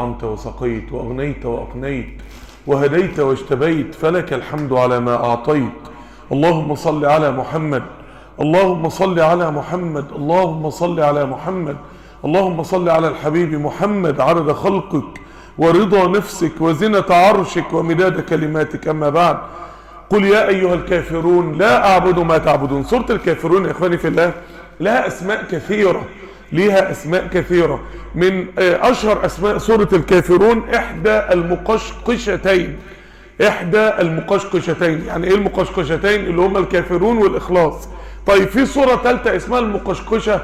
أطعمت وسقيت وأغنيت وأقنيت وهديت واجتبيت فلك الحمد على ما أعطيت اللهم صل على محمد اللهم صل على محمد اللهم صل على محمد اللهم صل على الحبيب محمد عدد خلقك ورضا نفسك وزنة عرشك ومداد كلماتك أما بعد قل يا أيها الكافرون لا أعبد ما تعبدون سورة الكافرون يا إخواني في الله لها أسماء كثيرة ليها أسماء كثيرة من أشهر أسماء سورة الكافرون إحدى المقشقشتين إحدى المقشقشتين يعني إيه المقشقشتين اللي هم الكافرون والإخلاص طيب في سورة ثالثة اسمها المقشقشة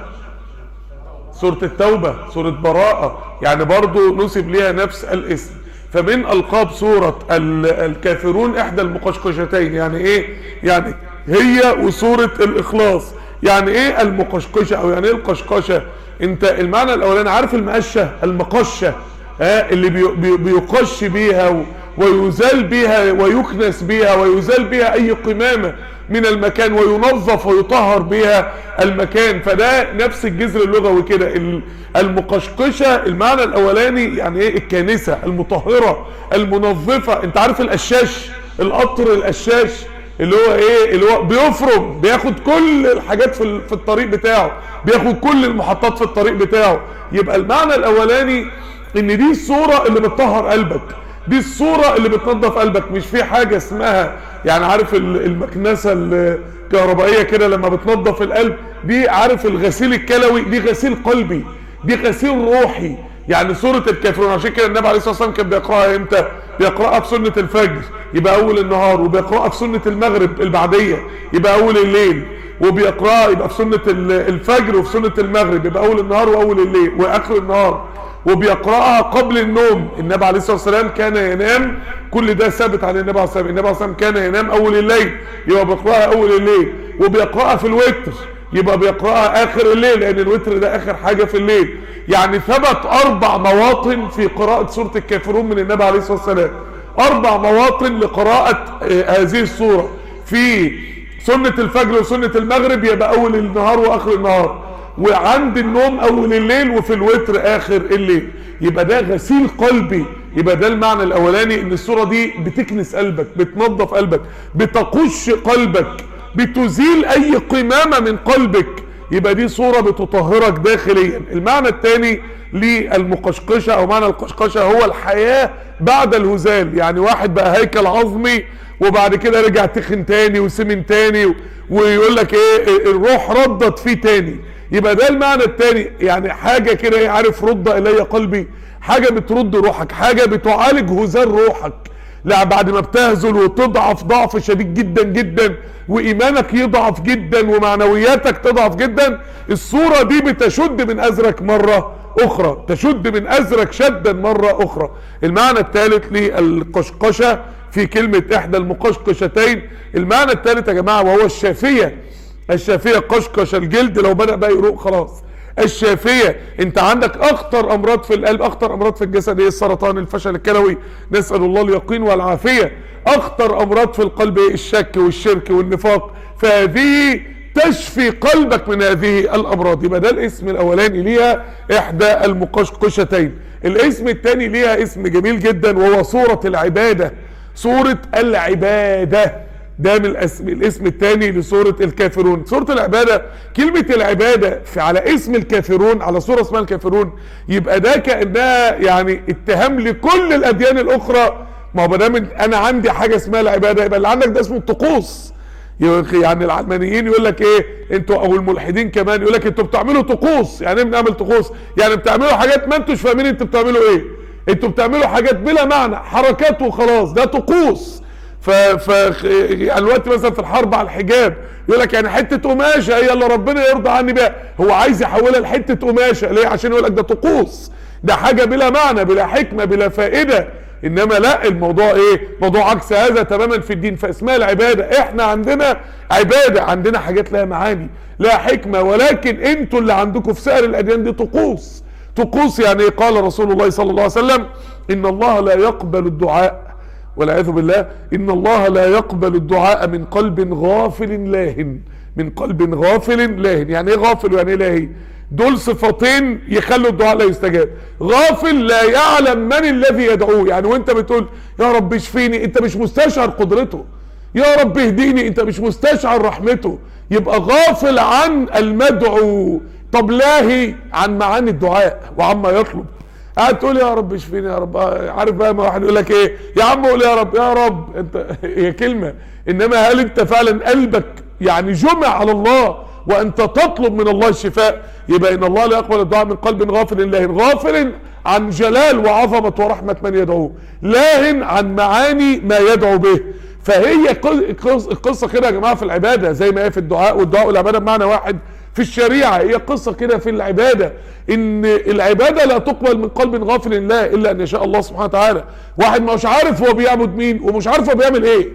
سورة التوبة سورة براءة يعني برضو نسب ليها نفس الاسم فمن ألقاب سورة الكافرون إحدى المقشقشتين يعني إيه يعني هي وسورة الإخلاص يعني إيه المقشقشة أو يعني إيه القشقشة أنت المعنى الأولاني عارف المقشة المقشة ها اللي بي بي بيقش بيها ويزال بيها ويكنس بيها ويزال بيها أي قمامة من المكان وينظف ويطهر بها المكان فده نفس الجذر اللغوي كده المقشقشة المعنى الاولاني يعني ايه الكانسة المطهرة المنظفة انت عارف القشاش القطر القشاش اللي هو ايه اللي هو بيفرم بياخد كل الحاجات في في الطريق بتاعه بياخد كل المحطات في الطريق بتاعه يبقى المعنى الاولاني ان دي الصورة اللي بتطهر قلبك دي الصورة اللي بتنظف قلبك مش في حاجة اسمها يعني عارف المكنسة الكهربائية كده لما بتنظف القلب دي عارف الغسيل الكلوي دي غسيل قلبي دي غسيل روحي يعني سورة الكافرون عشان كده النبي عليه الصلاة والسلام كان بيقرأها امتى بيقرأها في سنة الفجر يبقى اول النهار وبيقرأها في سنة المغرب البعدية يبقى اول الليل وبيقرأها يبقى في سنة الفجر وفي سنة المغرب يبقى اول النهار واول الليل واخر النهار وبيقرأها قبل النوم النبي عليه الصلاة والسلام كان ينام كل ده ثابت عن النبي عليه الصلاة والسلام النبي عليه الصلاة والسلام كان ينام أول الليل يبقى بيقرأها أول الليل وبيقرأها في الوتر يبقى بيقرأها آخر الليل لأن الوتر ده آخر حاجة في الليل يعني ثبت أربع مواطن في قراءة سورة الكافرون من النبي عليه الصلاة والسلام أربع مواطن لقراءة هذه السورة في سنة الفجر وسنة المغرب يبقى أول النهار وآخر النهار وعند النوم اول الليل وفي الوتر اخر الليل يبقى ده غسيل قلبي يبقى ده المعنى الاولاني ان الصورة دي بتكنس قلبك بتنظف قلبك بتقش قلبك بتزيل اي قمامة من قلبك يبقى دي صورة بتطهرك داخليا المعنى الثاني للمقشقشة او معنى القشقشة هو الحياة بعد الهزال يعني واحد بقى هيكل عظمي وبعد كده رجع تخن تاني وسمن تاني ويقول لك ايه الروح ردت فيه تاني يبقى ده المعنى التاني يعني حاجة كده عارف رد الي قلبي حاجة بترد روحك حاجة بتعالج هزال روحك لا بعد ما بتهزل وتضعف ضعف شديد جدا جدا وايمانك يضعف جدا ومعنوياتك تضعف جدا الصورة دي بتشد من ازرك مرة اخرى تشد من ازرك شدا مرة اخرى المعنى الثالث للقشقشة في كلمة احدى المقشقشتين المعنى الثالث يا جماعة وهو الشافية الشافية قشقش الجلد لو بدأ بقى يروق خلاص الشافية انت عندك اخطر امراض في القلب اخطر امراض في الجسد ايه السرطان الفشل الكلوي نسأل الله اليقين والعافية اخطر امراض في القلب ايه الشك والشرك والنفاق فهذه تشفي قلبك من هذه الامراض يبقى ده الاسم الاولاني ليها احدى المقشقشتين الاسم الثاني ليها اسم جميل جدا وهو صورة العبادة صورة العبادة ده من الاسم, الاسم الثاني لسورة الكافرون سورة العبادة كلمة العبادة في على اسم الكافرون على سورة اسمها الكافرون يبقى ده كأنها يعني اتهام لكل الأديان الأخرى ما هو دام أنا عندي حاجة اسمها العبادة يبقى اللي عندك ده اسمه الطقوس يعني العلمانيين يقول لك ايه انتوا او الملحدين كمان يقول لك انتوا بتعملوا طقوس يعني ايه بنعمل طقوس يعني بتعملوا حاجات ما انتوش فاهمين انتوا بتعملوا ايه انتوا بتعملوا حاجات بلا معنى حركات وخلاص ده طقوس ف ف يعني الوقت مثلا في الحرب على الحجاب يقول لك يعني حته قماشه هي اللي ربنا يرضى عني بيها هو عايز يحولها لحته قماشه ليه عشان يقول لك ده طقوس ده حاجه بلا معنى بلا حكمه بلا فائده انما لا الموضوع ايه موضوع عكس هذا تماما في الدين فاسمها العباده احنا عندنا عباده عندنا حاجات لها معاني لها حكمه ولكن انتوا اللي عندكم في سائر الاديان دي طقوس طقوس يعني قال رسول الله صلى الله عليه وسلم ان الله لا يقبل الدعاء والعياذ بالله ان الله لا يقبل الدعاء من قلب غافل لاهن من قلب غافل لاهن يعني ايه غافل يعني ايه لاهي دول صفتين يخلوا الدعاء لا يستجاب غافل لا يعلم من الذي يدعوه يعني وانت بتقول يا رب اشفيني انت مش مستشعر قدرته يا رب اهديني انت مش مستشعر رحمته يبقى غافل عن المدعو طب لاهي عن معاني الدعاء وعما يطلب قاعد تقول يا رب اشفيني يا رب آه، عارف بقى ما واحد يقول لك ايه يا عم قول يا رب يا رب انت هي كلمه انما هل انت فعلا قلبك يعني جمع على الله وانت تطلب من الله الشفاء يبقى ان الله لا يقبل الدعاء من قلب غافل لاهن غافل عن جلال وعظمه ورحمه من يدعوه لاهن عن معاني ما يدعو به فهي قص- القصه كده يا جماعه في العباده زي ما هي في الدعاء والدعاء والعباده بمعنى واحد في الشريعه هي قصه كده في العباده ان العباده لا تقبل من قلب غافل الله الا ان يشاء الله سبحانه وتعالى واحد مش عارف هو بيعبد مين ومش عارف هو بيعمل ايه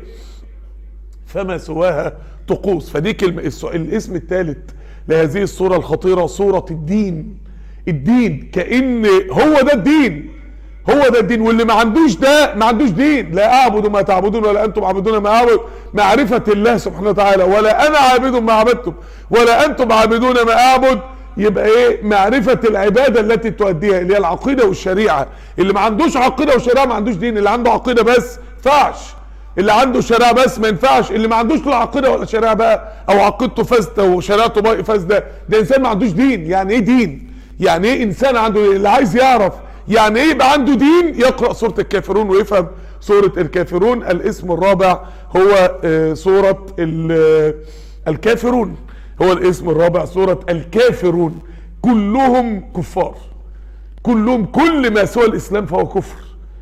فما سواها طقوس فدي كلمة الس- الاسم الثالث لهذه الصورة الخطيرة صورة الدين الدين كأن هو ده الدين هو ده الدين واللي ما عندوش ده ما عندوش دين لا اعبد ما تعبدون ولا انتم عابدون ما اعبد معرفة الله سبحانه وتعالى ولا انا عابد ما عبدتم ولا انتم عابدون ما اعبد يبقى ايه معرفة العبادة التي تؤديها اللي هي العقيدة والشريعة اللي ما عندوش عقيدة وشريعة ما عندوش دين اللي عنده عقيدة بس فعش اللي عنده شريعه بس ما ينفعش اللي ما عندوش لا عقيده ولا شريعه بقى او عقيدته فاسده وشريعته بقى فاسده ده انسان ما عندوش دين يعني ايه دين يعني ايه انسان عنده اللي عايز يعرف يعني ايه يبقى عنده دين يقرا سوره الكافرون ويفهم سوره الكافرون الاسم الرابع هو آه، سوره ال- الكافرون هو الاسم الرابع سوره الكافرون كلهم كفار كلهم كل ما سوى الاسلام فهو كفر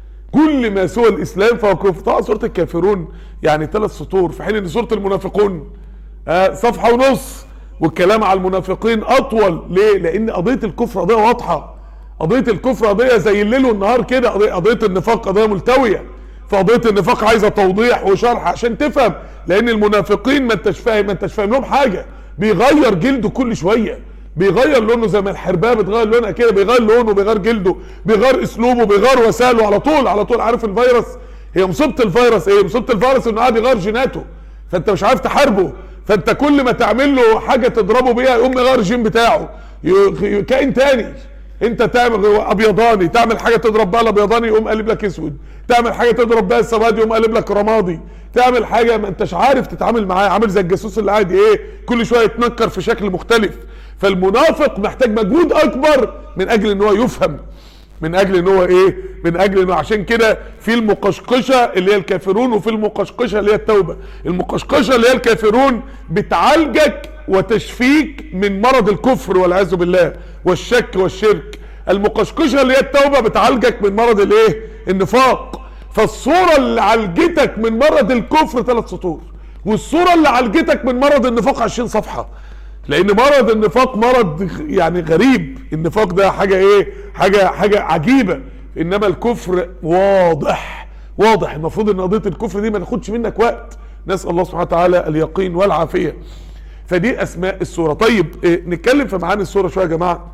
كل ما سوى الاسلام فهو كفر طبعا سوره الكافرون يعني ثلاث سطور في حين ان سوره المنافقون آه صفحه ونص والكلام على المنافقين اطول ليه لان قضيه الكفر قضيه واضحه قضيه الكفر قضيه زي الليل والنهار كده قضيه قضيه النفاق قضيه ملتويه فقضيه النفاق عايزه توضيح وشرح عشان تفهم لان المنافقين ما انتش فاهم ما انتش فاهم لهم حاجه بيغير جلده كل شويه بيغير لونه زي ما الحربايه بتغير لونها كده بيغير لونه بيغير جلده بيغير اسلوبه بيغير وسائله على طول على طول عارف الفيروس هي مصيبه الفيروس ايه مصيبه الفيروس انه قاعد يغير جيناته فانت مش عارف تحاربه فانت كل ما تعمل له حاجه تضربه بيها يقوم يغير الجين بتاعه ي- كائن تاني انت تعمل ابيضاني تعمل حاجه تضرب بها الابيضاني يقوم قلب لك اسود تعمل حاجه تضرب بها السواد يقوم قلب لك رمادي تعمل حاجه ما انتش عارف تتعامل معاه عامل زي الجاسوس اللي قاعد ايه كل شويه يتنكر في شكل مختلف فالمنافق محتاج مجهود اكبر من اجل ان هو يفهم من اجل ان هو ايه من اجل انه عشان كده في المقشقشه اللي هي الكافرون وفي المقشقشه اللي هي التوبه المقشقشه اللي هي الكافرون بتعالجك وتشفيك من مرض الكفر والعياذ بالله والشك والشرك المقشقشه اللي هي التوبه بتعالجك من مرض الايه النفاق فالصوره اللي عالجتك من مرض الكفر ثلاث سطور والصوره اللي عالجتك من مرض النفاق 20 صفحه لان مرض النفاق مرض يعني غريب النفاق ده حاجه ايه حاجه حاجه عجيبه انما الكفر واضح واضح المفروض ان قضيه الكفر دي ما تاخدش منك وقت نسال الله سبحانه وتعالى اليقين والعافيه فدي اسماء السوره طيب إيه نتكلم في معاني السوره شويه يا جماعه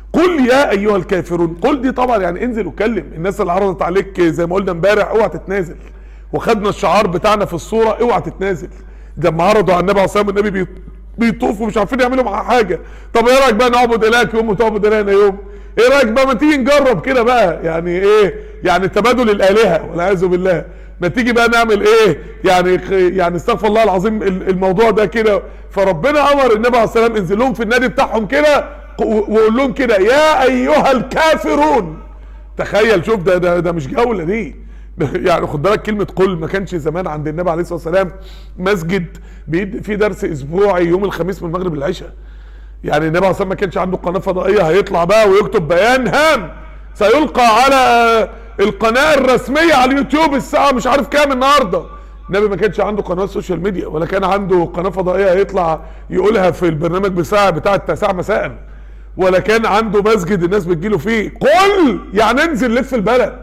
قل يا ايها الكافرون قل دي طبعا يعني انزل وكلم الناس اللي عرضت عليك زي ما قلنا امبارح اوعى تتنازل وخدنا الشعار بتاعنا في الصوره اوعى تتنازل لما عرضوا على النبي عليه الصلاه والسلام النبي بي- بيطوفوا مش عارفين يعملوا معاه حاجه طب ايه رايك بقى نعبد الهك يوم وتعبد الهنا يوم ايه رايك بقى ما تيجي نجرب كده بقى يعني ايه يعني تبادل الالهه والعياذ بالله ما تيجي بقى نعمل ايه يعني يعني استغفر الله العظيم ال- الموضوع ده كده فربنا امر النبي عليه الصلاه والسلام انزل لهم في النادي بتاعهم كده ق- وقول لهم كده يا ايها الكافرون تخيل شوف ده ده, ده مش جوله دي يعني خد بالك كلمه قل ما كانش زمان عند النبي عليه الصلاه والسلام مسجد بيدي فيه درس اسبوعي يوم الخميس من المغرب للعشاء يعني النبي عليه الصلاه والسلام ما كانش عنده قناه فضائيه هيطلع بقى ويكتب بيان هام سيلقى على القناه الرسميه على اليوتيوب الساعه مش عارف كام النهارده النبي ما كانش عنده قناه سوشيال ميديا ولا كان عنده قناه فضائيه هيطلع يقولها في البرنامج بساعه بتاع التاسعه مساء ولا كان عنده مسجد الناس بتجيله فيه قل يعني انزل لف البلد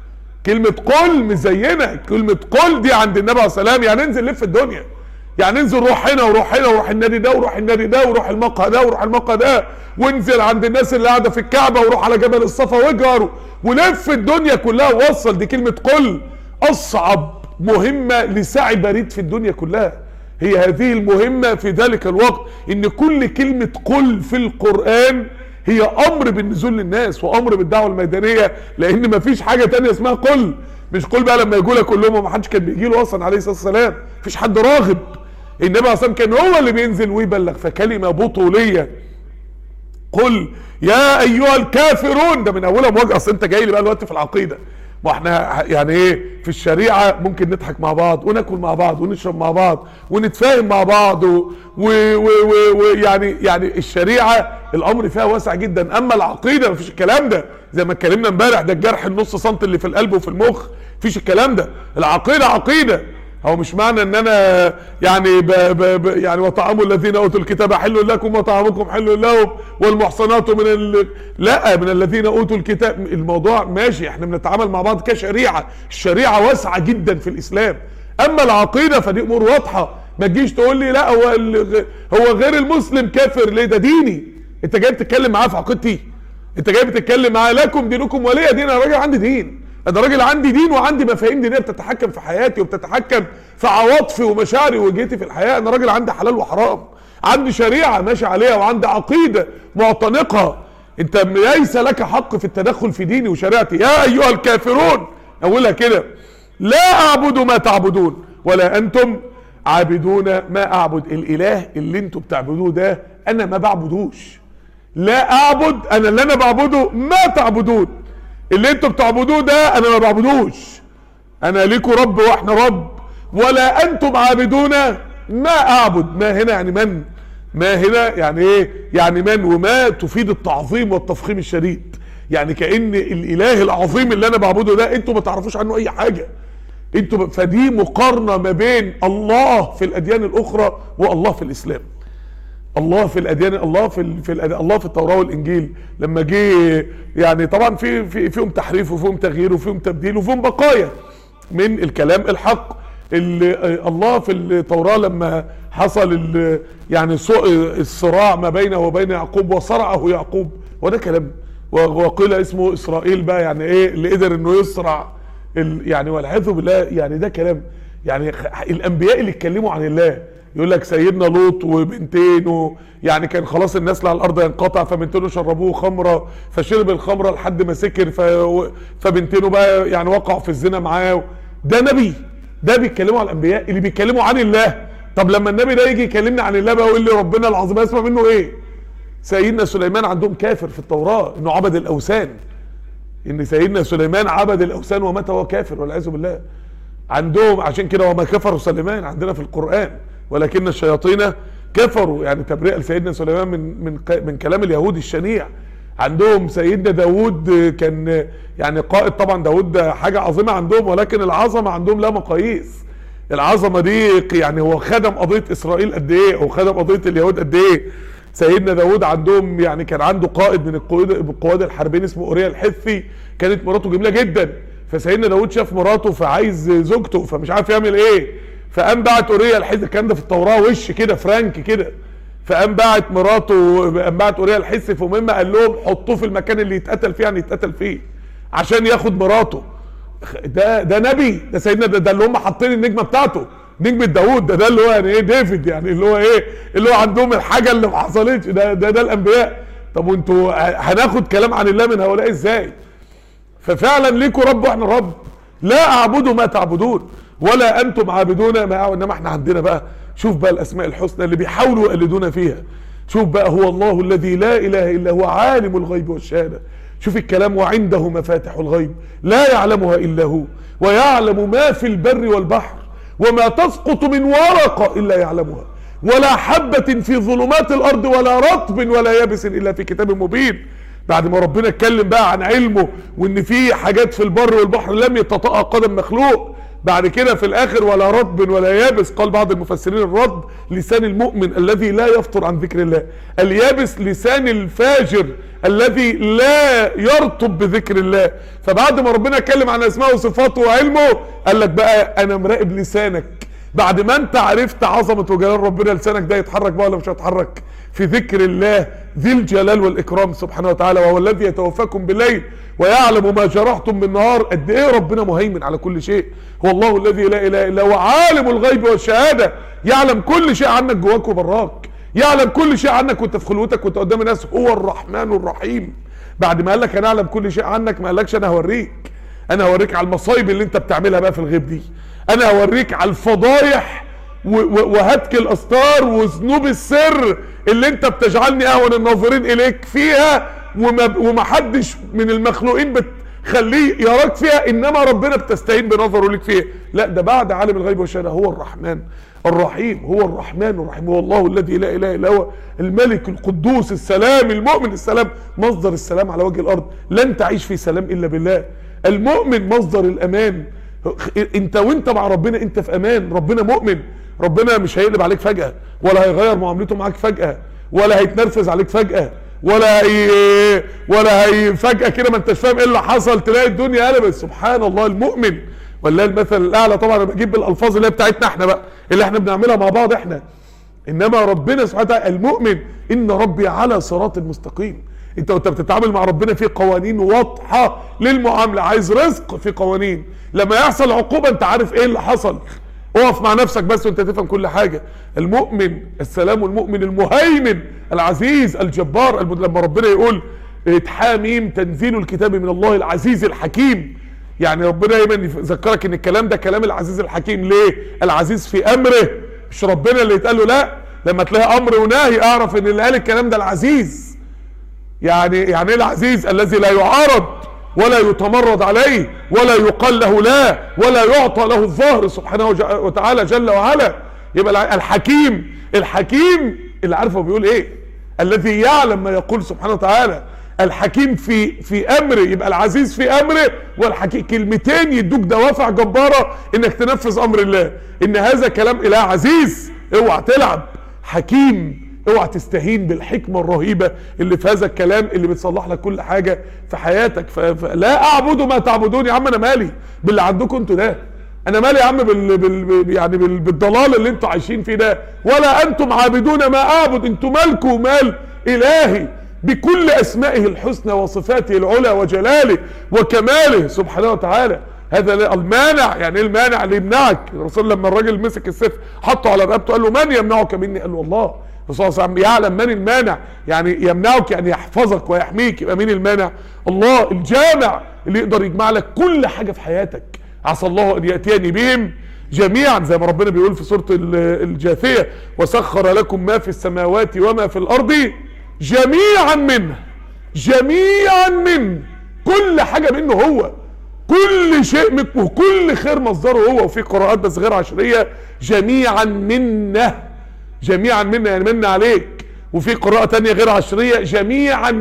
كلمة قل مش زينا كلمة قل دي عند النبي عليه الصلاة والسلام يعني انزل لف الدنيا يعني انزل روح هنا وروح هنا وروح النادي ده وروح النادي ده وروح المقهى ده وروح المقهى ده وانزل عند الناس اللي قاعدة في الكعبة وروح على جبل الصفا واجهر ولف الدنيا كلها ووصل دي كلمة قل أصعب مهمة لسعي بريد في الدنيا كلها هي هذه المهمة في ذلك الوقت ان كل كلمة قل في القرآن هي امر بالنزول للناس وامر بالدعوة الميدانية لان مفيش حاجة تانية اسمها قل مش قل بقى لما يقول لك كلهم وما حدش كان بيجي له اصلا عليه الصلاة والسلام مفيش حد راغب النبي عليه الصلاة والسلام كان هو اللي بينزل ويبلغ فكلمة بطولية قل يا ايها الكافرون ده من اولها مواجهه اصل انت جاي لي بقى دلوقتي في العقيده ما احنا يعني ايه في الشريعه ممكن نضحك مع بعض وناكل مع بعض ونشرب مع بعض ونتفاهم مع بعض ويعني يعني الشريعه الامر فيها واسع جدا اما العقيده مفيش الكلام ده زي ما اتكلمنا امبارح ده الجرح النص سنتي اللي في القلب وفي المخ مفيش الكلام ده العقيده عقيده هو مش معنى ان انا يعني ب ب ب يعني وطعام الذين اوتوا الكتاب حل لكم وطعامكم حل لهم والمحصنات من ال... لا من الذين اوتوا الكتاب الموضوع ماشي احنا بنتعامل مع بعض كشريعه الشريعه واسعه جدا في الاسلام اما العقيده فدي امور واضحه ما تجيش تقول لي لا هو ال... هو غير المسلم كافر ليه ده ديني انت جاي بتتكلم معاه في عقيدتي انت جاي بتتكلم معاه لكم دينكم ولي دين انا راجل عندي دين انا راجل عندي دين وعندي مفاهيم دينيه بتتحكم في حياتي وبتتحكم في عواطفي ومشاعري ووجهتي في الحياه انا راجل عندي حلال وحرام عندي شريعه ماشي عليها وعندي عقيده معتنقها انت ليس لك حق في التدخل في ديني وشريعتي يا ايها الكافرون اقولها كده لا اعبد ما تعبدون ولا انتم عابدون ما اعبد الاله اللي انتم بتعبدوه ده انا ما بعبدوش لا اعبد انا اللي انا بعبده ما تعبدون اللي انتوا بتعبدوه ده انا ما بعبدوش انا ليكوا رب واحنا رب ولا انتم عابدون ما اعبد ما هنا يعني من ما هنا يعني ايه يعني من وما تفيد التعظيم والتفخيم الشديد يعني كان الاله العظيم اللي انا بعبده ده انتوا ما تعرفوش عنه اي حاجه انتوا فدي مقارنه ما بين الله في الاديان الاخرى والله في الاسلام الله في الاديان الله في ال في الأديان الله في التوراه والانجيل لما جه يعني طبعا في في فيهم تحريف وفيهم تغيير وفيهم تبديل وفيهم بقايا من الكلام الحق اللي الله في التوراه لما حصل يعني الصراع ما بينه وبين يعقوب وصرعه يعقوب وده كلام وقيل اسمه اسرائيل بقى يعني ايه اللي قدر انه يصرع يعني والعياذ بالله يعني ده كلام يعني الانبياء اللي اتكلموا عن الله يقول لك سيدنا لوط وبنتينه يعني كان خلاص الناس على الارض ينقطع فبنتينه شربوه خمره فشرب الخمره لحد ما سكر ف... فبنتينه بقى يعني وقعوا في الزنا معاه ده نبي ده بيتكلموا عن الانبياء اللي بيتكلموا عن الله طب لما النبي ده يجي يكلمنا عن الله بقى ويقول لي ربنا العظيم اسمع منه ايه سيدنا سليمان عندهم كافر في التوراه انه عبد الاوثان ان سيدنا سليمان عبد الاوثان ومات وهو كافر والعياذ بالله عندهم عشان كده وما كفروا سليمان عندنا في القران ولكن الشياطين كفروا يعني تبرئه لسيدنا سليمان من من من كلام اليهود الشنيع عندهم سيدنا داود كان يعني قائد طبعا داود ده حاجه عظيمه عندهم ولكن العظمه عندهم لا مقاييس العظمه دي يعني هو خدم قضيه اسرائيل قد ايه او خدم قضيه اليهود قد ايه سيدنا داود عندهم يعني كان عنده قائد من القواد القواد الحربين اسمه اوريا الحثي كانت مراته جميله جدا فسيدنا داود شاف مراته فعايز زوجته فمش عارف يعمل ايه فقام بعت اوريا الحثي الكلام ده في التوراه وش كده فرانك كده فقام بعت مراته قام بعت اوريا الحثي فمهم قال لهم حطوه في المكان اللي يتقتل فيه يعني يتقتل فيه عشان ياخد مراته ده ده نبي ده سيدنا ده, ده اللي هم حاطين النجمه بتاعته نجمة داوود ده ده اللي هو يعني ايه ديفيد يعني اللي هو ايه اللي هو عندهم الحاجه اللي ما حصلتش ده ده ده الانبياء طب وانتوا هناخد كلام عن الله من هؤلاء ازاي ففعلا ليكوا رب واحنا رب لا اعبدوا ما تعبدون ولا انتم عابدون ما انما احنا عندنا بقى شوف بقى الاسماء الحسنى اللي بيحاولوا يقلدونا فيها شوف بقى هو الله الذي لا اله الا هو عالم الغيب والشهاده شوف الكلام وعنده مفاتح الغيب لا يعلمها الا هو ويعلم ما في البر والبحر وما تسقط من ورقه الا يعلمها ولا حبة في ظلمات الارض ولا رطب ولا يابس الا في كتاب مبين بعد ما ربنا اتكلم بقى عن علمه وان في حاجات في البر والبحر لم يتطأ قدم مخلوق بعد كده في الاخر ولا رطب ولا يابس قال بعض المفسرين الرد لسان المؤمن الذي لا يفطر عن ذكر الله اليابس لسان الفاجر الذي لا يرطب بذكر الله فبعد ما ربنا اتكلم عن اسماءه وصفاته وعلمه قال لك بقى انا مراقب لسانك بعد ما انت عرفت عظمه وجلال ربنا لسانك ده يتحرك بقى ولا مش هيتحرك في ذكر الله ذي الجلال والاكرام سبحانه وتعالى وهو الذي يتوفاكم بالليل ويعلم ما جرحتم بالنهار قد ايه ربنا مهيمن على كل شيء هو الله الذي لا اله الا هو عالم الغيب والشهاده يعلم كل شيء عنك جواك وبراك يعلم كل شيء عنك وانت في خلوتك وانت قدام الناس هو الرحمن الرحيم بعد ما قال لك انا اعلم كل شيء عنك ما قالكش انا هوريك انا هوريك على المصايب اللي انت بتعملها بقى في الغيب دي انا هوريك على الفضايح و- و- وهتك الاستار وذنوب السر اللي انت بتجعلني اهون الناظرين اليك فيها وما ومحدش من المخلوقين بتخليه يراك فيها انما ربنا بتستعين بنظره ليك فيها لا ده بعد عالم الغيب والشهاده هو الرحمن الرحيم هو الرحمن الرحيم هو الله الذي لا اله الا هو الملك القدوس السلام المؤمن السلام مصدر السلام على وجه الارض لن تعيش في سلام الا بالله المؤمن مصدر الامان انت وانت مع ربنا انت في امان ربنا مؤمن ربنا مش هيقلب عليك فجأة ولا هيغير معاملته معاك فجأة ولا هيتنرفز عليك فجأة ولا هي ولا هي فجأة كده ما انتش فاهم ايه اللي حصل تلاقي الدنيا قلبت سبحان الله المؤمن ولا المثل الاعلى طبعا انا بجيب الالفاظ اللي هي بتاعتنا احنا بقى اللي احنا بنعملها مع بعض احنا انما ربنا سبحانه وتعالى المؤمن ان ربي على صراط مستقيم انت وانت بتتعامل مع ربنا في قوانين واضحه للمعامله عايز رزق في قوانين لما يحصل عقوبه انت عارف ايه اللي حصل اقف مع نفسك بس وانت تفهم كل حاجه المؤمن السلام المؤمن المهيمن العزيز الجبار الم- لما ربنا يقول اتحاميم تنزيل الكتاب من الله العزيز الحكيم يعني ربنا دايما يذكرك ان الكلام ده كلام العزيز الحكيم ليه العزيز في امره مش ربنا اللي يتقال له لا لما تلاقي امر ونهي اعرف ان اللي قال الكلام ده العزيز يعني يعني ايه العزيز الذي لا يعارض ولا يتمرد عليه ولا يقال له لا ولا يعطى له الظهر سبحانه وج- وتعالى جل وعلا يبقى الع- الحكيم الحكيم اللي عارفه بيقول ايه الذي يعلم ما يقول سبحانه وتعالى الحكيم في في امره يبقى العزيز في امره والحكيم كلمتين يدوك دوافع جباره انك تنفذ امر الله ان هذا كلام اله عزيز اوعى تلعب حكيم اوعى تستهين بالحكمة الرهيبة اللي في هذا الكلام اللي بتصلح لك كل حاجة في حياتك ف... ف... لا اعبد ما تعبدون يا عم انا مالي باللي عندكم انتوا ده انا مالي يا عم بال... بال... يعني بال... بالضلال اللي انتوا عايشين فيه ده ولا انتم عابدون ما اعبد انتوا مالكم ومال الهي بكل اسمائه الحسنى وصفاته العلى وجلاله وكماله سبحانه وتعالى هذا لا- المانع يعني ايه المانع اللي يمنعك الرسول لما الراجل مسك السيف حطه على رقبته قال له من يمنعك مني قال له الله الرسول صلى الله عليه وسلم يعلم من المانع يعني يمنعك يعني يحفظك ويحميك يبقى مين المانع الله الجامع اللي يقدر يجمع لك كل حاجه في حياتك عسى الله ان ياتيني بهم جميعا زي ما ربنا بيقول في سوره ال- الجاثيه وسخر لكم ما في السماوات وما في الارض جميعا منه جميعا منه كل حاجه منه هو كل شيء منه وكل خير مصدره هو وفي قراءات بس غير عشريه جميعا منه جميعا منا يعني من عليك وفي قراءة تانية غير عشرية جميعا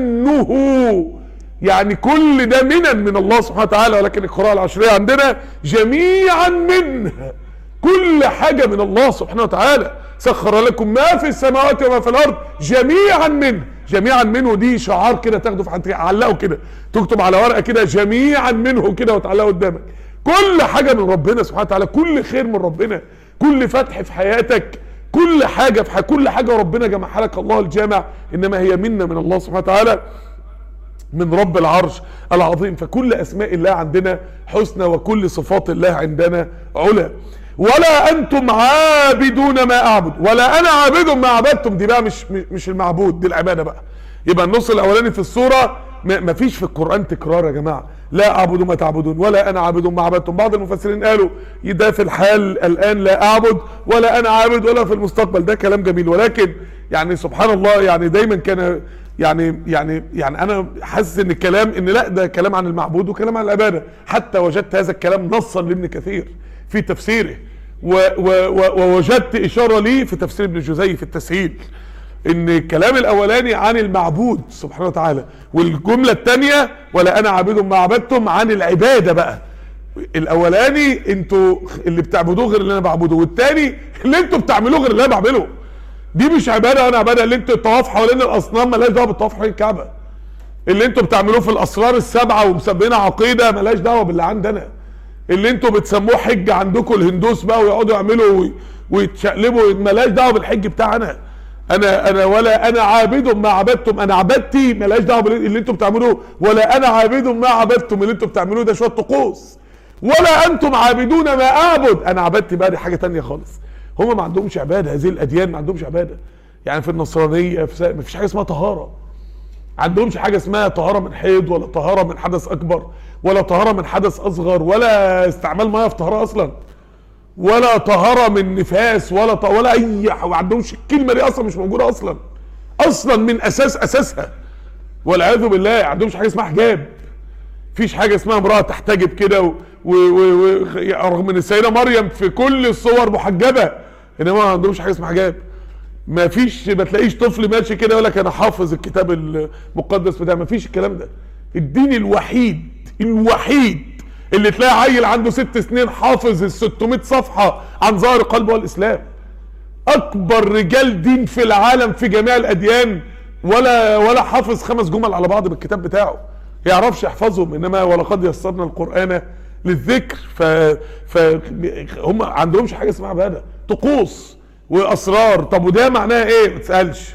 منه يعني كل ده منن من الله سبحانه وتعالى ولكن القراءة العشرية عندنا جميعا منه كل حاجة من الله سبحانه وتعالى سخر لكم ما في السماوات وما في الأرض جميعا منه جميعا منه دي شعار كده تاخده في حد علقه كده تكتب على ورقة كده جميعا منه كده وتعلقه قدامك كل حاجة من ربنا سبحانه وتعالى كل خير من ربنا كل فتح في حياتك كل حاجة في حاجة كل حاجة ربنا جمعها لك الله الجامع إنما هي منا من الله سبحانه وتعالى من رب العرش العظيم فكل اسماء الله عندنا حسنى وكل صفات الله عندنا علا ولا انتم عابدون ما اعبد ولا انا عابد ما عبدتم دي بقى مش مش المعبود دي العباده بقى يبقى النص الاولاني في السوره ما ما فيش في القران تكرار يا جماعه لا اعبد ما تعبدون ولا انا عابد ما عبدتم بعض المفسرين قالوا ده في الحال الان لا اعبد ولا انا عابد ولا في المستقبل ده كلام جميل ولكن يعني سبحان الله يعني دايما كان يعني يعني يعني انا حاسس ان الكلام ان لا ده كلام عن المعبود وكلام عن العباده حتى وجدت هذا الكلام نصا لابن كثير في تفسيره و و و ووجدت اشاره ليه في تفسير ابن الجزي في التسهيل ان الكلام الاولاني عن المعبود سبحانه وتعالى والجمله الثانيه ولا انا عابد ما عبدتم عن العباده بقى الاولاني انتوا اللي بتعبدوه غير اللي انا بعبده والتاني اللي انتوا بتعملوه غير اللي انا بعمله دي مش عباده انا عباده اللي انتوا الطواف حوالين الاصنام ملهاش دعوه بالطواف حوالين الكعبه اللي انتوا بتعملوه في الاسرار السبعه ومسمينها عقيده ملهاش دعوه باللي عندنا اللي انتوا بتسموه حج عندكم الهندوس بقى ويقعدوا يعملوا وي- ويتشقلبوا ملهاش دعوه بالحج بتاعنا انا انا ولا انا عابد ما عبدتم انا عبدتي ملهاش دعوه باللي انتوا بتعملوه ولا انا عابد ما عبدتم اللي انتوا بتعملوه ده شويه طقوس ولا انتم عابدون ما اعبد انا عبدتي بقى دي حاجه تانية خالص هم ما عندهمش عباده هذه الاديان ما عندهمش عباده يعني في النصرانيه في سا- ما فيش حاجه اسمها طهاره ما عندهمش حاجه اسمها طهاره من حيض ولا طهاره من حدث اكبر ولا طهاره من حدث اصغر ولا استعمال ميه في طهاره اصلا ولا طهاره من نفاس ولا ط... ولا اي ح- ما عندهمش الكلمه دي اصلا مش موجوده اصلا اصلا من اساس اساسها والعياذ بالله ما عندهمش حاجه اسمها حجاب فيش حاجه اسمها امراه تحتجب كده و... و... و... و... رغم ان السيده مريم في كل الصور محجبه انما ما عندهمش حاجه اسمها حجاب ما فيش ما تلاقيش طفل ماشي كده يقول لك انا حافظ الكتاب المقدس بتاع ما فيش الكلام ده الدين الوحيد الوحيد اللي تلاقي عيل عنده ست سنين حافظ ال 600 صفحه عن ظاهر قلبه الاسلام اكبر رجال دين في العالم في جميع الاديان ولا ولا حافظ خمس جمل على بعض بالكتاب بتاعه يعرفش يحفظهم انما ولقد يسرنا القران للذكر ف ف هم عندهمش حاجه اسمها عباده طقوس واسرار طب وده معناها ايه ما تسالش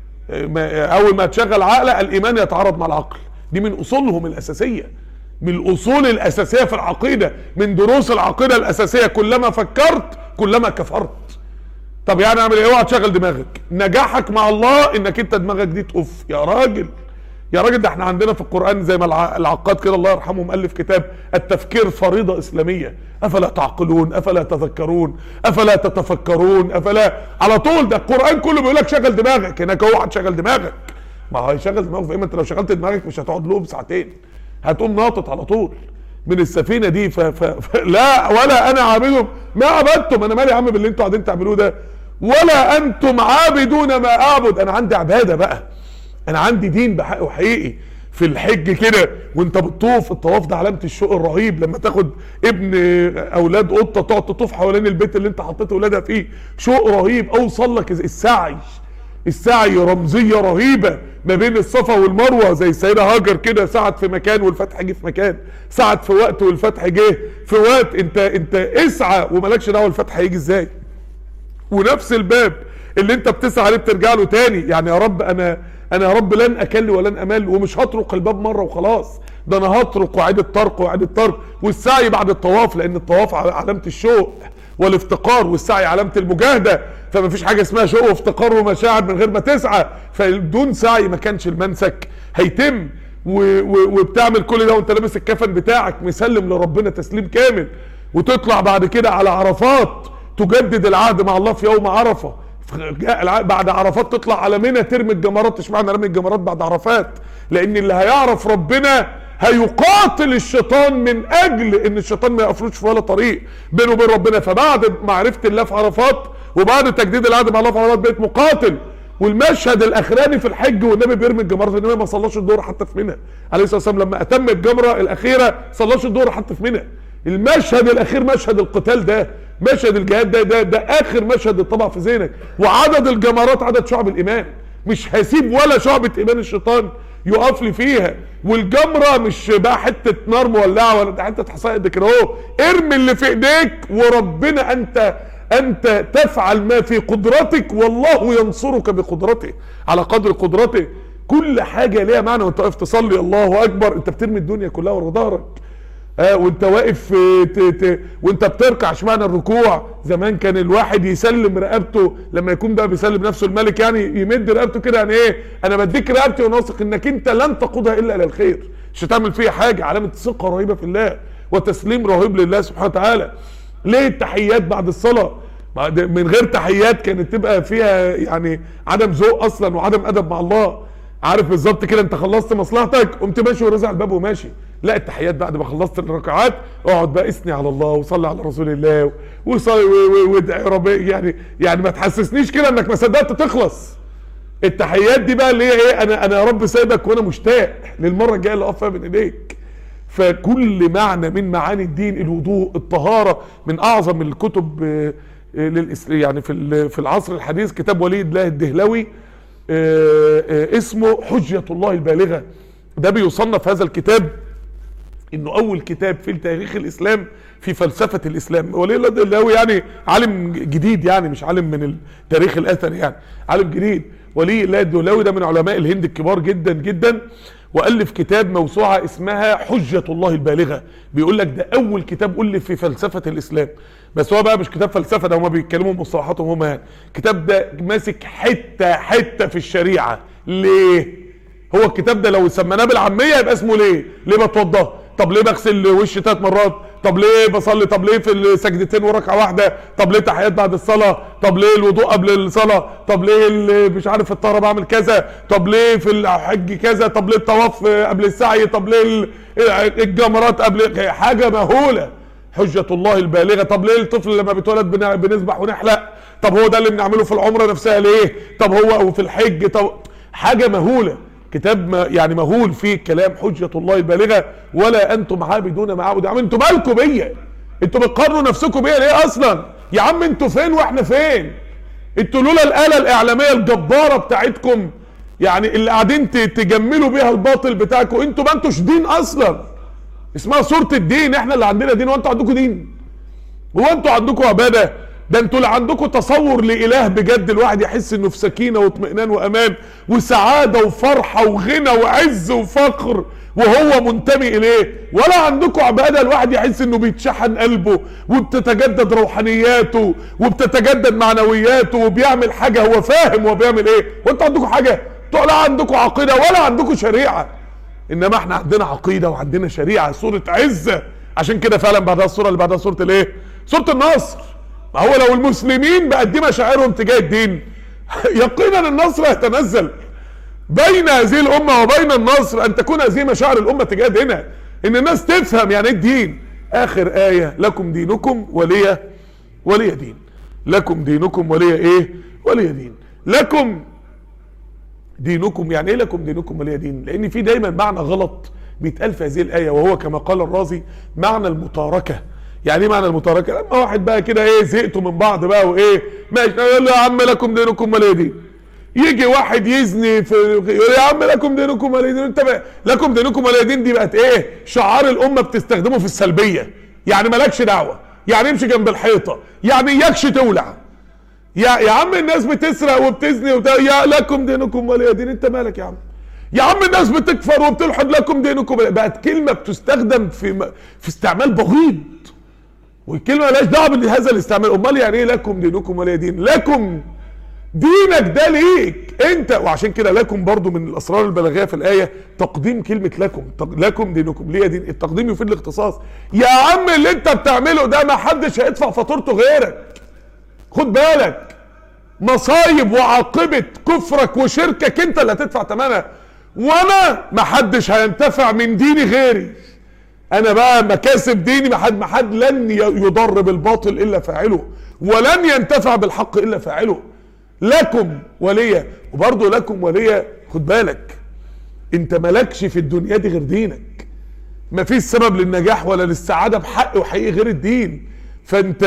ما- اول ما تشغل عقلك الايمان يتعارض مع العقل دي من اصولهم الاساسيه من الاصول الاساسيه في العقيده من دروس العقيده الاساسيه كلما فكرت كلما كفرت طب يعني اعمل ايه اوعى تشغل دماغك نجاحك مع الله انك انت دماغك دي تقف يا راجل يا راجل ده احنا عندنا في القران زي ما الع- العقاد كده الله يرحمه مؤلف كتاب التفكير فريضه اسلاميه افلا تعقلون افلا تذكرون افلا تتفكرون افلا على طول ده القران كله بيقول لك شغل دماغك هناك اوعى تشغل دماغك ما هو هيشغل دماغك في إيه؟ ما انت لو شغلت دماغك مش هتقعد له ساعتين هتقوم ناطط على طول من السفينه دي ف... ف... ف... لا ولا انا عابدهم ما عبدتم انا مالي يا عم باللي انتوا قاعدين تعملوه ده ولا انتم عابدون ما اعبد انا عندي عباده بقى انا عندي دين بحق وحقيقي في الحج كده وانت بتطوف الطواف ده علامه الشوق الرهيب لما تاخد ابن اولاد قطه تقعد تطوف حوالين البيت اللي انت حطيت اولادها فيه شوق رهيب اوصل لك السعي السعي رمزيه رهيبه ما بين الصفا والمروه زي السيده هاجر كده سعت في مكان والفتح جه في مكان سعت في وقت والفتح جه في وقت انت انت اسعى ومالكش دعوه الفتح هيجي ازاي ونفس الباب اللي انت بتسعى عليه بترجع له تاني يعني يا رب انا انا يا رب لن اكل ولن امل ومش هطرق الباب مره وخلاص ده انا هطرق واعيد الطرق واعيد الطرق والسعي بعد الطواف لان الطواف ع- علامه الشوق والافتقار والسعي علامه المجاهده فما فيش حاجه اسمها شوق وافتقار ومشاعر من غير ما تسعى فدون سعي ما كانش المنسك هيتم و- و- وبتعمل كل ده وانت لابس الكفن بتاعك مسلم لربنا تسليم كامل وتطلع بعد كده على عرفات تجدد العهد مع الله في يوم عرفه جاء الع- بعد عرفات تطلع على منى ترمي الجمرات اشمعنى رمي الجمرات بعد عرفات لان اللي هيعرف ربنا هيقاتل الشيطان من اجل ان الشيطان ما يقفلوش في ولا طريق بينه وبين ربنا فبعد معرفه الله في عرفات وبعد تجديد العهد مع الله في عرفات بقيت مقاتل والمشهد الاخراني في الحج والنبي بيرمي الجمرات النبي ما صلاش الظهر حتى في منى عليه الصلاه والسلام لما اتم الجمره الاخيره صلاش الظهر حتى في منى المشهد الاخير مشهد القتال ده مشهد الجهاد ده ده ده اخر مشهد اتطبع في ذهنك وعدد الجمرات عدد شعب الايمان مش هسيب ولا شعبة ايمان الشيطان يقف لي فيها والجمره مش بقى حته نار مولعه ولا ده حته حصائد قد كده اهو ارمي اللي في ايديك وربنا انت انت تفعل ما في قدرتك والله ينصرك بقدرته على قدر قدرته كل حاجه ليها معنى وانت واقف تصلي الله اكبر انت بترمي الدنيا كلها ورا ظهرك آه وانت واقف آه، ت- ت- وانت بتركع اشمعنى الركوع زمان كان الواحد يسلم رقبته لما يكون بقى بيسلم نفسه الملك يعني يمد رقبته كده يعني ايه انا بديك رقبتي وناثق انك انت لن تقودها الا الى الخير مش هتعمل فيها حاجه علامه ثقه رهيبه في الله وتسليم رهيب لله سبحانه وتعالى ليه التحيات بعد الصلاه ما ده- من غير تحيات كانت تبقى فيها يعني عدم ذوق اصلا وعدم ادب مع الله عارف بالظبط كده انت خلصت مصلحتك قمت ماشي ورزع الباب وماشي لا التحيات بعد ما خلصت الركعات اقعد بقى اثني على الله وصلي على رسول الله وصلي و- و- وادعي رب يعني يعني ما تحسسنيش كده انك ما صدقت تخلص التحيات دي بقى اللي هي ايه انا انا يا رب سايبك وانا مشتاق للمره الجايه اللي اقف فيها بين ايديك فكل معنى من معاني الدين الوضوء الطهاره من اعظم الكتب آه، آه، للإس- يعني في ال- في العصر الحديث كتاب ولي الله الدهلوي آه، آه، اسمه حجه الله البالغه ده بيصنف هذا الكتاب انه اول كتاب في تاريخ الاسلام في فلسفه الاسلام ولي الله الدهلاوي يعني عالم جديد يعني مش عالم من التاريخ الاثري يعني عالم جديد ولي الله الدهلاوي ده من علماء الهند الكبار جدا جدا والف كتاب موسوعه اسمها حجه الله البالغه بيقول لك ده اول كتاب الف في فلسفه الاسلام بس هو بقى مش كتاب فلسفه ده هما بيتكلموا مصطلحاتهم هما يعني الكتاب ده ماسك حته حته في الشريعه ليه هو الكتاب ده لو سميناه بالعاميه يبقى اسمه ليه ليه بتوضى طب ليه بغسل وشي ثلاث مرات طب ليه بصلي طب ليه في السجدتين وركعه واحده طب ليه تحيات بعد الصلاه طب ليه الوضوء قبل الصلاه طب ليه ال- مش عارف الطهاره بعمل كذا طب ليه في الحج كذا طب ليه الطواف قبل السعي طب ليه ال- الجمرات قبل حاجه مهوله حجة الله البالغة طب ليه الطفل لما بيتولد بن- بنذبح ونحلق طب هو ده اللي بنعمله في العمرة نفسها ليه طب هو او في الحج طب حاجة مهولة كتاب ما يعني مهول فيه كلام حجة الله البالغة ولا انتم عابدون ما اعبد يا عم انتوا مالكم بيا انتوا بتقارنوا نفسكم بيا ليه اصلا يا عم انتوا فين واحنا فين انتوا لولا الآلة الإعلامية الجبارة بتاعتكم يعني اللي قاعدين ت- تجملوا بيها الباطل بتاعكم انتوا ما انتوش دين اصلا اسمها صورة الدين احنا اللي عندنا دين وانتوا عندكم دين هو انتوا عندكم عبادة ده انتوا اللي عندكم تصور لإله بجد الواحد يحس انه في سكينة واطمئنان وامان وسعادة وفرحة وغنى وعز وفقر وهو منتمي اليه ولا عندكم عبادة الواحد يحس انه بيتشحن قلبه وبتتجدد روحانياته وبتتجدد معنوياته وبيعمل حاجة هو فاهم هو بيعمل ايه وانتوا عندكم حاجة انتوا لا عندكم عقيدة ولا عندكم شريعة انما احنا عندنا عقيده وعندنا شريعه سوره عزه عشان كده فعلا بعدها السوره اللي بعدها سوره الايه سوره النصر ما هو لو المسلمين بقت دي مشاعرهم تجاه الدين يقينا النصر هيتنزل بين هذه الامه وبين النصر ان تكون هذه مشاعر الامه تجاه دينها ان الناس تفهم يعني ايه الدين اخر ايه لكم دينكم ولي ولي دين لكم دينكم ولي ايه ولي دين لكم دينكم يعني ايه لكم دينكم ولي دين لان في دايما معنى غلط بيتقال في هذه الايه وهو كما قال الرازي معنى المتاركه يعني ايه معنى المتاركه لما واحد بقى كده ايه زهقتوا من بعض بقى وايه ماشي يقول له يا عم لكم دينكم ولي دين يجي واحد يزني في يقول يا عم لكم دينكم ولي دين انت بقى لكم دينكم ولي دين دي بقت ايه شعار الامه بتستخدمه في السلبيه يعني مالكش دعوه يعني امشي جنب الحيطه يعني اياكش تولع يا يا عم الناس بتسرق وبتزني وبتاع يا لكم دينكم ولي دين انت مالك يا عم يا عم الناس بتكفر وبتلحد لكم دينكم ولي- بقت كلمه بتستخدم في م- في استعمال بغيض والكلمه مالهاش دعوه بهذا الاستعمال امال يعني ايه لكم دينكم ولي دين لكم دينك ده ليك انت وعشان كده لكم برضو من الاسرار البلاغيه في الايه تقديم كلمه لكم تق- لكم دينكم ليه دين التقديم يفيد الاختصاص يا عم اللي انت بتعمله ده ما حدش هيدفع فاتورته غيرك خد بالك مصايب وعاقبة كفرك وشركك انت اللي هتدفع ثمنها وانا محدش هينتفع من ديني غيري انا بقى مكاسب ديني محد محد لن ي- يضر بالباطل الا فاعله ولن ينتفع بالحق الا فاعله لكم وليا وبرضه لكم وليا خد بالك انت مالكش في الدنيا دي غير دينك ما فيش سبب للنجاح ولا للسعاده بحق وحقيقي غير الدين فانت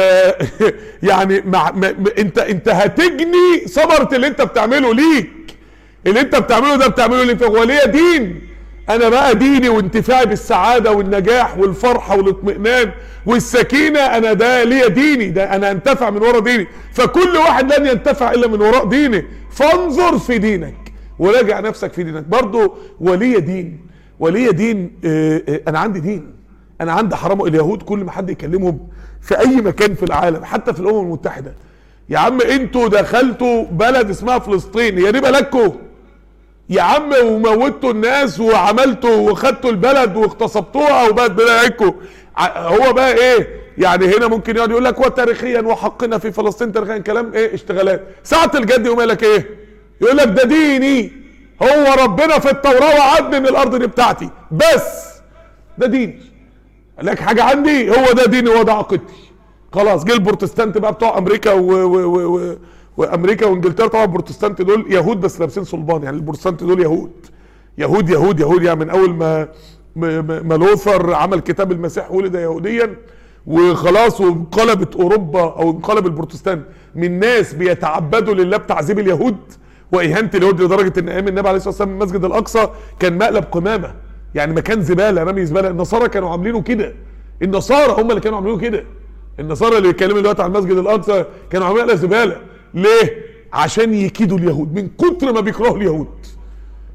يعني مع ما ما- انت انت هتجني ثمره اللي انت بتعمله ليك اللي انت بتعمله ده بتعمله ليك هو ليا دين انا بقى ديني وانتفاعي بالسعاده والنجاح والفرحه والاطمئنان والسكينه انا ده ليا ديني ده انا انتفع من ورا ديني فكل واحد لن ينتفع الا من وراء دينه فانظر في دينك وراجع نفسك في دينك برضه ولي دين ولي دين آه، آه، انا عندي دين انا عندي حرام اليهود كل ما حد يكلمهم في اي مكان في العالم حتى في الامم المتحده يا عم انتوا دخلتوا بلد اسمها فلسطين هي دي بلدكم يا عم وموتوا الناس وعملتوا وخدتوا البلد واغتصبتوها وبقت بلادكم ع- هو بقى ايه يعني هنا ممكن يقعد يقول لك وتاريخيا وحقنا في فلسطين تاريخيا كلام ايه اشتغالات ساعة الجد يقوم قال لك ايه يقول لك ده ديني هو ربنا في التوراة وعدني ان الارض دي بتاعتي بس ده ديني قال لك حاجة عندي هو ده ديني وهو ده عقيدتي خلاص جه البروتستانت بقى بتوع امريكا و... و... و... و... وامريكا وانجلترا طبعا البروتستانت دول يهود بس لابسين صلبان يعني البروتستانت دول يهود يهود يهود يهود يعني من اول ما ما- ما ما لوثر عمل كتاب المسيح ولد يهوديا وخلاص وانقلبت اوروبا او انقلب البروتستانت من ناس بيتعبدوا لله بتعذيب اليهود واهانه اليهود لدرجه ان ايام النبي عليه الصلاه والسلام المسجد الاقصى كان مقلب قمامه يعني مكان زباله رمي زباله النصارى كانوا عاملينه كده النصارى هم اللي كانوا عاملينه كده النصارى اللي بيتكلموا دلوقتي عن المسجد الاقصى كانوا عاملين زباله ليه عشان يكيدوا اليهود من كتر ما بيكرهوا اليهود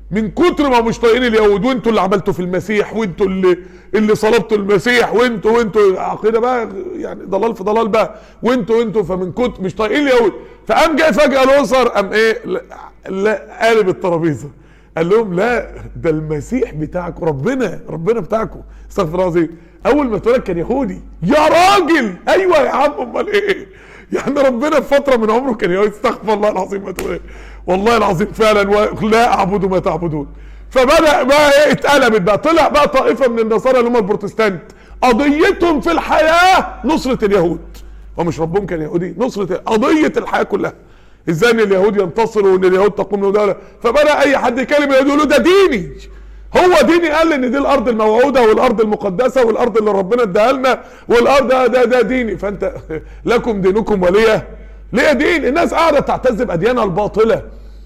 من كتر ما مش طايقين اليهود وانتوا اللي عملتوا في المسيح وانتوا اللي اللي صلبتوا المسيح وانتوا وانتوا عقيده بقى يعني ضلال في ضلال بقى وانتوا وانتوا فمن كتر مش طايقين اليهود فقام جاي فجاه الاسر قام ايه لا, لا قالب الترابيزه قال لهم لا ده المسيح بتاعكم ربنا ربنا بتاعكم استغفر الله العظيم اول ما اتولد كان يهودي يا راجل ايوه يا عم امال ايه يعني ربنا في فتره من عمره كان يهودي استغفر الله العظيم ما تقول ايه والله العظيم فعلا ولا اعبد ما تعبدون فبدا بقى ايه اتقلبت بقى طلع بقى طائفه من النصارى اللي هم البروتستانت قضيتهم في الحياه نصره اليهود هو مش ربهم كان يهودي نصره قضيه الحياه كلها ازاي ان اليهود ينتصروا وان اليهود تقوم له دوله فبدا اي حد يكلم يقول له ده ديني هو ديني قال ان دي الارض الموعوده والارض المقدسه والارض اللي ربنا اداها لنا والارض ده, ده ده ديني فانت لكم دينكم وليه ليه دين الناس قاعده تعتز باديانها الباطله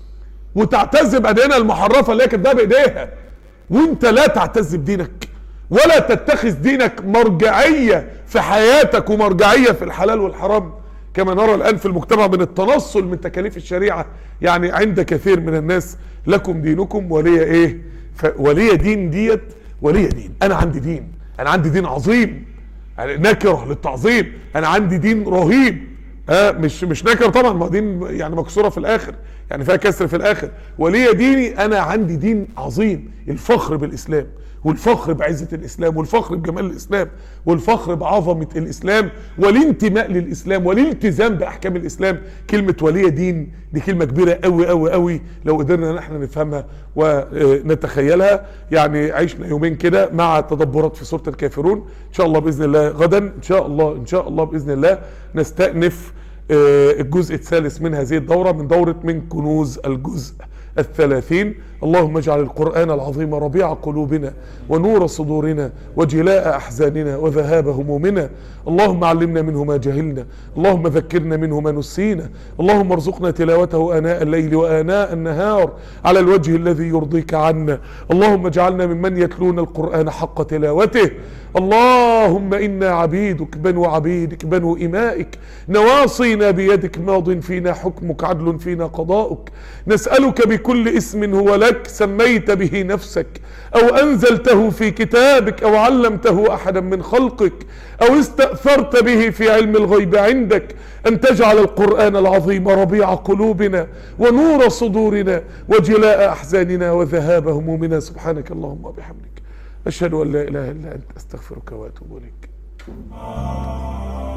وتعتز باديانها المحرفه اللي هي كانت ده بايديها وانت لا تعتز بدينك ولا تتخذ دينك مرجعيه في حياتك ومرجعيه في الحلال والحرام كما نرى الان في المجتمع من التنصل من تكاليف الشريعه يعني عند كثير من الناس لكم دينكم ولي ايه ولي دين ديت ولي دين انا عندي دين انا عندي دين عظيم يعني نكره للتعظيم انا عندي دين رهيب آه مش مش نكر طبعا ما دين يعني مكسوره في الاخر يعني فيها كسر في الاخر ولي ديني انا عندي دين عظيم الفخر بالاسلام والفخر بعزة الإسلام والفخر بجمال الإسلام والفخر بعظمة الإسلام والانتماء للإسلام والالتزام بأحكام الإسلام كلمة ولي دين دي كلمة كبيرة قوي قوي قوي لو قدرنا نحن نفهمها ونتخيلها يعني عشنا يومين كده مع تدبرات في سورة الكافرون إن شاء الله بإذن الله غدا إن شاء الله إن شاء الله بإذن الله نستأنف الجزء الثالث من هذه الدورة من دورة من كنوز الجزء الثلاثين اللهم اجعل القرآن العظيم ربيع قلوبنا ونور صدورنا وجلاء أحزاننا وذهاب همومنا اللهم علمنا منه ما جهلنا اللهم ذكرنا منه ما نسينا اللهم ارزقنا تلاوته آناء الليل وآناء النهار على الوجه الذي يرضيك عنا اللهم اجعلنا ممن يتلون القرآن حق تلاوته اللهم إنا عبيدك بنو عبيدك بنو إمائك نواصينا بيدك ماض فينا حكمك عدل فينا قضاؤك نسألك بكل اسم هو لك سميت به نفسك أو أنزلته في كتابك أو علمته أحدا من خلقك أو استأثرت به في علم الغيب عندك أن تجعل القرآن العظيم ربيع قلوبنا ونور صدورنا وجلاء أحزاننا وذهاب همومنا سبحانك اللهم وبحمدك أشهد أن لا إله إلا أنت أستغفرك وأتوب إليك